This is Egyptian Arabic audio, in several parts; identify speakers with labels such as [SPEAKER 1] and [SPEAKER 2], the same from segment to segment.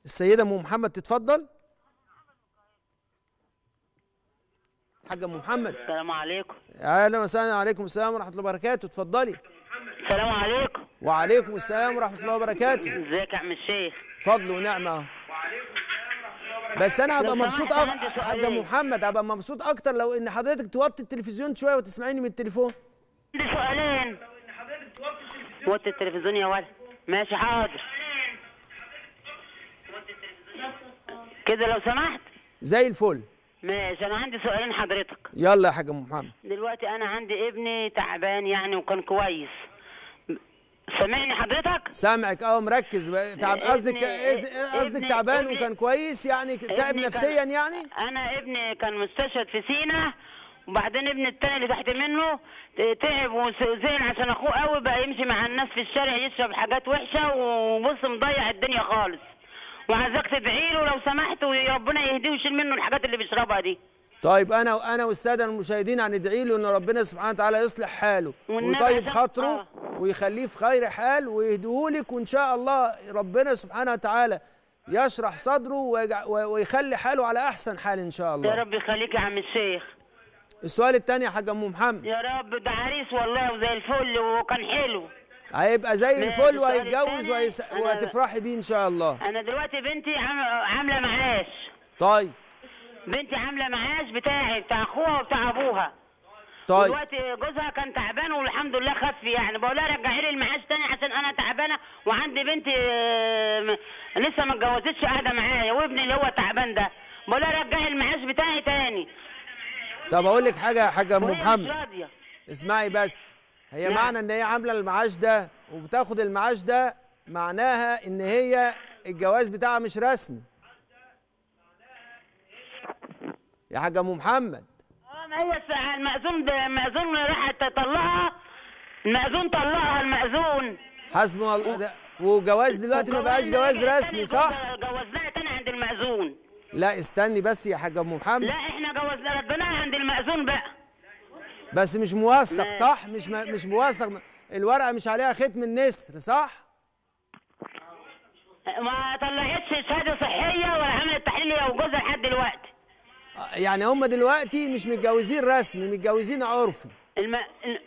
[SPEAKER 1] السيده ام محمد تتفضل حاجه ام محمد
[SPEAKER 2] السلام عليكم
[SPEAKER 1] اهلا وسهلا عليكم السلام ورحمه الله وبركاته اتفضلي
[SPEAKER 2] السلام عليكم
[SPEAKER 1] وعليكم السلام ورحمه الله وبركاته
[SPEAKER 2] ازيك يا عم الشيخ
[SPEAKER 1] فضل ونعمه اهو بس انا هبقى
[SPEAKER 2] لو
[SPEAKER 1] مبسوط
[SPEAKER 2] سمحت، أنا
[SPEAKER 1] أك...
[SPEAKER 2] عندي
[SPEAKER 1] حاجه
[SPEAKER 2] سؤالين.
[SPEAKER 1] محمد هبقى مبسوط اكتر لو ان حضرتك توطي التلفزيون شويه وتسمعيني من التليفون
[SPEAKER 2] عندي سؤالين وطي التلفزيون يا ولد ماشي حاضر كده لو سمحت
[SPEAKER 1] زي الفل
[SPEAKER 2] ماشي انا عندي سؤالين حضرتك
[SPEAKER 1] يلا يا حاجه أم محمد
[SPEAKER 2] دلوقتي انا عندي ابني تعبان يعني وكان كويس سامعني حضرتك
[SPEAKER 1] سامعك اه مركز بقى. تعب
[SPEAKER 2] ابني-
[SPEAKER 1] قصدك إز- قصدك
[SPEAKER 2] ابني-
[SPEAKER 1] تعبان
[SPEAKER 2] ابني-
[SPEAKER 1] وكان كويس يعني تعب
[SPEAKER 2] ابني كان-
[SPEAKER 1] نفسيا يعني
[SPEAKER 2] انا ابني كان مستشهد في سينا وبعدين ابني التاني اللي تحت منه تعب وزعل عشان اخوه قوي بقى يمشي مع الناس في الشارع يشرب حاجات وحشه وبص مضيع الدنيا خالص وعايزاك تدعي له لو سمحت وربنا يهديه ويشيل منه الحاجات اللي بيشربها دي
[SPEAKER 1] طيب انا انا والساده المشاهدين هندعي له ان ربنا سبحانه وتعالى يصلح حاله
[SPEAKER 2] والنبي
[SPEAKER 1] ويطيب
[SPEAKER 2] عشان-
[SPEAKER 1] خاطره
[SPEAKER 2] آه.
[SPEAKER 1] ويخليه في خير حال ويهديهولك وان شاء الله ربنا سبحانه وتعالى يشرح صدره ويجع- ويخلي حاله على احسن حال ان شاء
[SPEAKER 2] يا
[SPEAKER 1] الله
[SPEAKER 2] رب يخليك يا عم الشيخ
[SPEAKER 1] السؤال الثاني يا حاج ام محمد
[SPEAKER 2] يا رب ده عريس والله وزي الفل وكان حلو
[SPEAKER 1] هيبقى زي
[SPEAKER 2] ماشي،
[SPEAKER 1] الفل
[SPEAKER 2] السؤال
[SPEAKER 1] وهيتجوز
[SPEAKER 2] التاني،
[SPEAKER 1] وهيس...
[SPEAKER 2] أنا-
[SPEAKER 1] وهتفرحي بيه ان شاء الله
[SPEAKER 2] انا دلوقتي بنتي عام- عامله معاش
[SPEAKER 1] طيب
[SPEAKER 2] بنتي عامله معاش بتاعي بتاع اخوها وبتاع ابوها
[SPEAKER 1] طيب
[SPEAKER 2] دلوقتي جوزها كان تعبان والحمد لله خف يعني بقول لها رجعي لي المعاش تاني عشان انا تعبانه وعندي بنتي آه، م- لسه ما اتجوزتش قاعده معايا وابني اللي هو تعبان ده بقول لها رجعي المعاش بتاعي تاني
[SPEAKER 1] طب اقول لك حاجه يا حاج ام
[SPEAKER 2] وهي مش
[SPEAKER 1] محمد
[SPEAKER 2] راضيه
[SPEAKER 1] اسمعي بس هي
[SPEAKER 2] نعم.
[SPEAKER 1] معنى ان هي عامله المعاش ده وبتاخد المعاش ده معناها ان هي الجواز بتاعها مش رسمي يا حاج ام محمد
[SPEAKER 2] اه ما هي الس- المأذون ده المأذون راح تطلقها المأذون طلقها المأذون
[SPEAKER 1] حسبنا الله ده وجواز دلوقتي ما بقاش
[SPEAKER 2] وجوزنا
[SPEAKER 1] جواز
[SPEAKER 2] رجع
[SPEAKER 1] رسمي
[SPEAKER 2] تاني
[SPEAKER 1] صح
[SPEAKER 2] جوز- جوزناها تاني عند المأذون
[SPEAKER 1] لا استني بس يا حاج ام محمد
[SPEAKER 2] لا احنا جوزنا ردناها عند المأذون بقى
[SPEAKER 1] بس مش موثق
[SPEAKER 2] ماشي.
[SPEAKER 1] صح مش م- مش موثق الورقه مش عليها ختم النسر صح
[SPEAKER 2] ما طلعتش شهاده صحيه ولا عملت تحليل هي وجوزها لحد دلوقتي
[SPEAKER 1] يعني هم دلوقتي مش متجوزين رسمي متجوزين عرفي
[SPEAKER 2] الم... ال-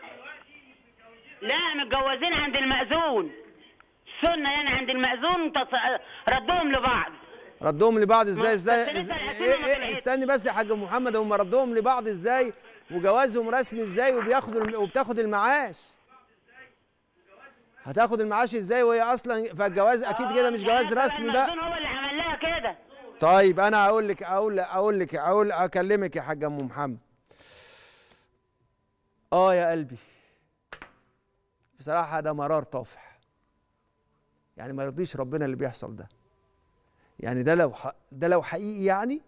[SPEAKER 2] لا متجوزين عند المأذون سنة يعني عند المأذون تص... ردهم لبعض
[SPEAKER 1] ردهم لبعض ازاي
[SPEAKER 2] بس
[SPEAKER 1] ازاي
[SPEAKER 2] لسه
[SPEAKER 1] إز-
[SPEAKER 2] الأسئلة
[SPEAKER 1] إيه
[SPEAKER 2] ما
[SPEAKER 1] إيه
[SPEAKER 2] طلعتش.
[SPEAKER 1] استني بس يا حاج محمد هم ردهم لبعض ازاي وجوازهم رسمي ازاي وبياخدوا الم- وبتاخد المعاش هتاخد المعاش ازاي وهي اصلا فالجواز اكيد كده مش جواز
[SPEAKER 2] يعني
[SPEAKER 1] رسمي بقى
[SPEAKER 2] المأذون هو اللي عمل لها كده
[SPEAKER 1] طيب انا هقول لك اقول اقول لك اقول اكلمك يا حاج ام محمد اه يا قلبي بصراحه ده مرار طافح يعني ما يرضيش ربنا اللي بيحصل ده يعني ده لو ح... ده لو حقيقي يعني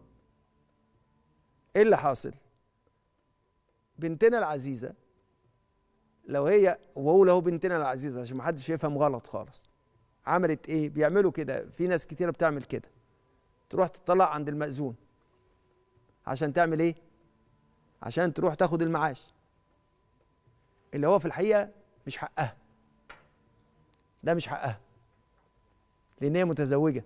[SPEAKER 1] ايه اللي حاصل بنتنا العزيزه لو هي وهو له بنتنا العزيزه عشان ما حدش يفهم غلط خالص عملت ايه بيعملوا كده في ناس كتيره بتعمل كده تروح تطلع عند المأذون عشان تعمل ايه عشان تروح تاخد المعاش اللي هو في الحقيقه مش حقها ده مش حقها لان هي متزوجه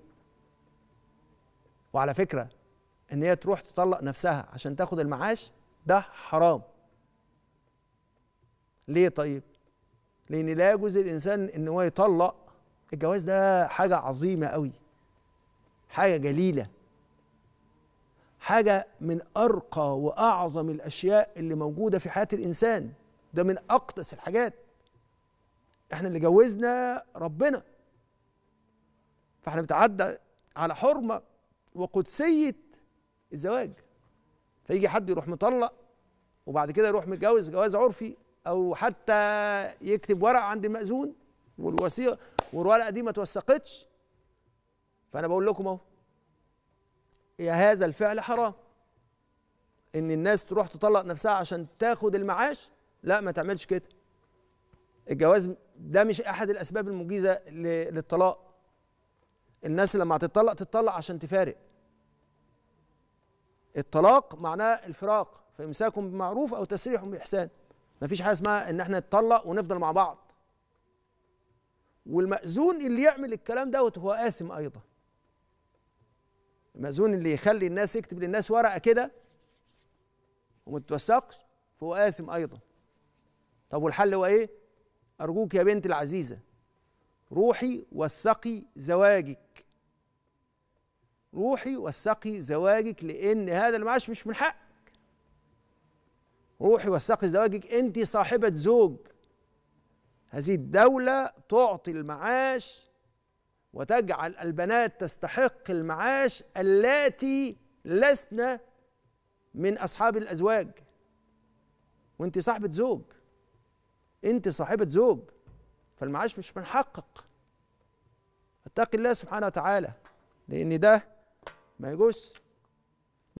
[SPEAKER 1] وعلى فكره ان هي تروح تطلق نفسها عشان تاخد المعاش ده حرام ليه طيب لان لا يجوز للانسان ان هو يطلق الجواز ده حاجه عظيمه قوي حاجه جليله حاجه من ارقى واعظم الاشياء اللي موجوده في حياه الانسان ده من اقدس الحاجات احنا اللي جوزنا ربنا فاحنا بنتعدى على حرمه وقدسيه الزواج فيجي حد يروح مطلق وبعد كده يروح متجوز جواز عرفي او حتى يكتب ورقه عند المأذون والوثيقه والورقه دي ما توثقتش فانا بقول لكم اهو يا هذا الفعل حرام ان الناس تروح تطلق نفسها عشان تاخد المعاش لا ما تعملش كده الجواز ده مش احد الاسباب المجيزه ل- للطلاق الناس لما هتطلق تتطلق عشان تفارق الطلاق معناه الفراق فامساك بمعروف او تسريح باحسان مفيش حاجه اسمها ان احنا نتطلق ونفضل مع بعض والمأذون اللي يعمل الكلام دوت هو آثم أيضا المأذون اللي يخلي الناس يكتب للناس ورقة كده وما تتوثقش فهو آثم أيضا طب والحل هو إيه؟ أرجوك يا بنتي العزيزة روحي وثقي زواجك روحي وثقي زواجك لأن هذا المعاش مش من حقك روحي وثقي زواجك أنت صاحبة زوج هذه الدولة تعطي المعاش وتجعل البنات تستحق المعاش اللاتي لسن من اصحاب الازواج وانت صاحبه زوج انت صاحبه زوج فالمعاش مش من حقك اتقي الله سبحانه وتعالى لان ده ما يجوز